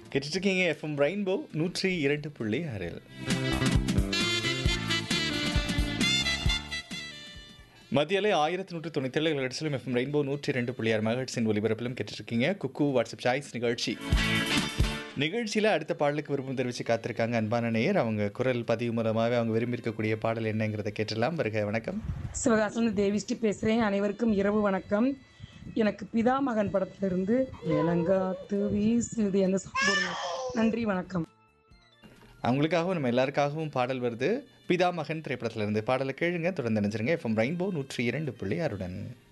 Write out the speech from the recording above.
கேட்டுட்ருக்கீங்க FM rainbow நூற்றி இரண்டு புள்ளி ஆறில் மத்தியிலே ஆயிரத்தி நூற்றி தொண்ணூற்றி ஏழு ஹெட்ஸிலும் எஃப்எம் ரெயின்போ நூற்றி ரெண்டு புள்ளி ஆறு மெகட்ஸின் ஒலிபரப்பிலும் கேட்டுட்ருக்கீங்க குக்கு வாட்ஸ்அப் சாய்ஸ் நிகழ்ச்சி நிகழ்ச்சியில் அடுத்த பாடலுக்கு விருப்பம் தெரிவித்து காத்திருக்காங்க அன்பான நேயர் அவங்க குரல் பதிவு மூலமாகவே அவங்க விரும்பி இருக்கக்கூடிய பாடல் என்னங்கிறத கேட்டுடலாம் வருக வணக்கம் சிவகாசன் தேவிஸ்ரீ பேசுகிறேன் அனைவருக்கும் இரவு வணக்கம் எனக்கு பிதா மகன் படத்திலிருந்து இளங்காத்து வீசுது அந்த song போடுங்க நன்றி வணக்கம் அவங்களுக்காகவும் நம்ம எல்லாருக்காகவும் பாடல் வருது பிதா மகன் திரைப்படத்திலிருந்து பாடலை கேளுங்க தொடர்ந்து நினைச்சிருங்க எஃப்எம் ரெயின்போ நூற்றி இரண்டு புள்ளி ஆறுடன்